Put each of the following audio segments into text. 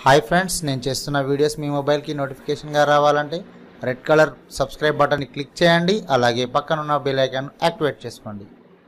hi friends నేను చేస్తున్న videos మీ మొబైల్కి నోటిఫికేషన్గా రావాలంటే రెడ్ కలర్ సబ్స్క్రైబ్ బటన్ని క్లిక్ చేయండి అలాగే పక్కన ఉన్న బెల్ ఐకాన్ యాక్టివేట్ చేసుకోండి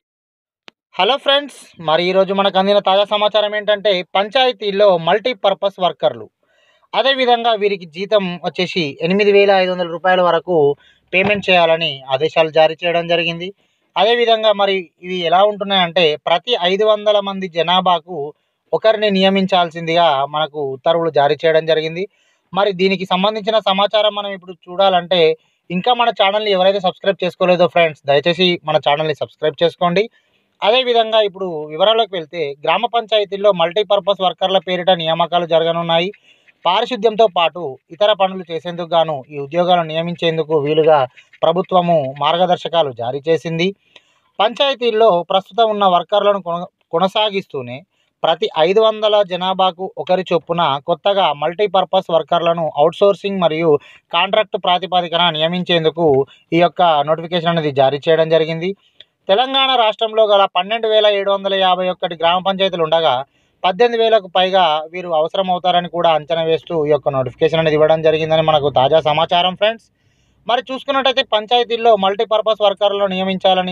హలో ఫ్రెండ్స్ మరి ఈరోజు మనకు అందిన తాజా సమాచారం ఏంటంటే పంచాయతీల్లో మల్టీపర్పస్ వర్కర్లు అదేవిధంగా వీరికి జీతం వచ్చేసి ఎనిమిది వేల ఐదు వందల రూపాయల వరకు పేమెంట్ చేయాలని ఆదేశాలు జారీ చేయడం జరిగింది అదేవిధంగా మరి ఇవి ఎలా ఉంటున్నాయంటే ప్రతి ఐదు వందల మంది జనాభాకు ఒకరిని నియమించాల్సిందిగా మనకు ఉత్తర్వులు జారీ చేయడం జరిగింది మరి దీనికి సంబంధించిన సమాచారం మనం ఇప్పుడు చూడాలంటే ఇంకా మన ఛానల్ని ఎవరైతే సబ్స్క్రైబ్ చేసుకోలేదో ఫ్రెండ్స్ దయచేసి మన ఛానల్ని సబ్స్క్రైబ్ చేసుకోండి అదేవిధంగా ఇప్పుడు వివరాల్లోకి వెళ్తే గ్రామ పంచాయతీల్లో మల్టీపర్పస్ వర్కర్ల పేరిట నియామకాలు జరగనున్నాయి పారిశుద్ధ్యంతో పాటు ఇతర పనులు చేసేందుకు గాను ఈ ఉద్యోగాలను నియమించేందుకు వీలుగా ప్రభుత్వము మార్గదర్శకాలు జారీ చేసింది పంచాయతీల్లో ప్రస్తుతం ఉన్న వర్కర్లను కొన కొనసాగిస్తూనే ప్రతి ఐదు వందల జనాభాకు ఒకరి చొప్పున కొత్తగా మల్టీపర్పస్ వర్కర్లను అవుట్సోర్సింగ్ మరియు కాంట్రాక్ట్ ప్రాతిపదికన నియమించేందుకు ఈ యొక్క నోటిఫికేషన్ అనేది జారీ చేయడం జరిగింది తెలంగాణ రాష్ట్రంలో గల పన్నెండు వేల ఏడు వందల యాభై ఒకటి గ్రామ పంచాయతీలు ఉండగా పద్దెనిమిది వేలకు పైగా వీరు అవసరం అవుతారని కూడా అంచనా వేస్తూ ఈ యొక్క నోటిఫికేషన్ అనేది ఇవ్వడం జరిగిందని మనకు తాజా సమాచారం ఫ్రెండ్స్ మరి చూసుకున్నట్టయితే పంచాయతీల్లో మల్టీపర్పస్ వర్కర్లను నియమించాలని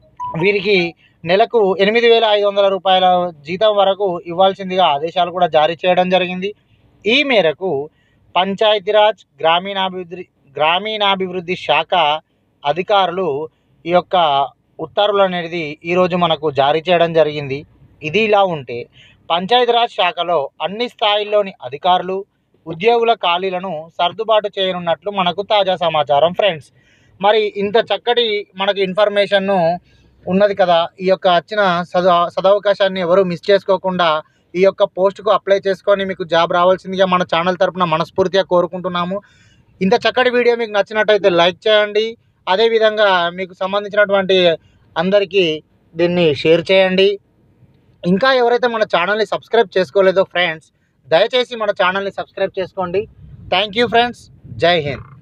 వీరికి నెలకు ఎనిమిది వేల ఐదు వందల రూపాయల జీతం వరకు ఇవ్వాల్సిందిగా ఆదేశాలు కూడా జారీ చేయడం జరిగింది ఈ మేరకు పంచాయతీరాజ్ గ్రామీణాభివృద్ధి గ్రామీణాభివృద్ధి శాఖ అధికారులు ఈ యొక్క ఉత్తర్వులు అనేది ఈరోజు మనకు జారీ చేయడం జరిగింది ఇది ఇలా ఉంటే పంచాయతీరాజ్ శాఖలో అన్ని స్థాయిల్లోని అధికారులు ఉద్యోగుల ఖాళీలను సర్దుబాటు చేయనున్నట్లు మనకు తాజా సమాచారం ఫ్రెండ్స్ మరి ఇంత చక్కటి మనకు ఇన్ఫర్మేషన్ను ఉన్నది కదా ఈ యొక్క వచ్చిన సద సదవకాశాన్ని ఎవరు మిస్ చేసుకోకుండా ఈ యొక్క పోస్ట్కు అప్లై చేసుకొని మీకు జాబ్ రావాల్సిందిగా మన ఛానల్ తరపున మనస్ఫూర్తిగా కోరుకుంటున్నాము ఇంత చక్కటి వీడియో మీకు నచ్చినట్టయితే లైక్ చేయండి అదేవిధంగా మీకు సంబంధించినటువంటి అందరికీ దీన్ని షేర్ చేయండి ఇంకా ఎవరైతే మన ఛానల్ని సబ్స్క్రైబ్ చేసుకోలేదో ఫ్రెండ్స్ దయచేసి మన ఛానల్ని సబ్స్క్రైబ్ చేసుకోండి థ్యాంక్ యూ ఫ్రెండ్స్ జై హింద్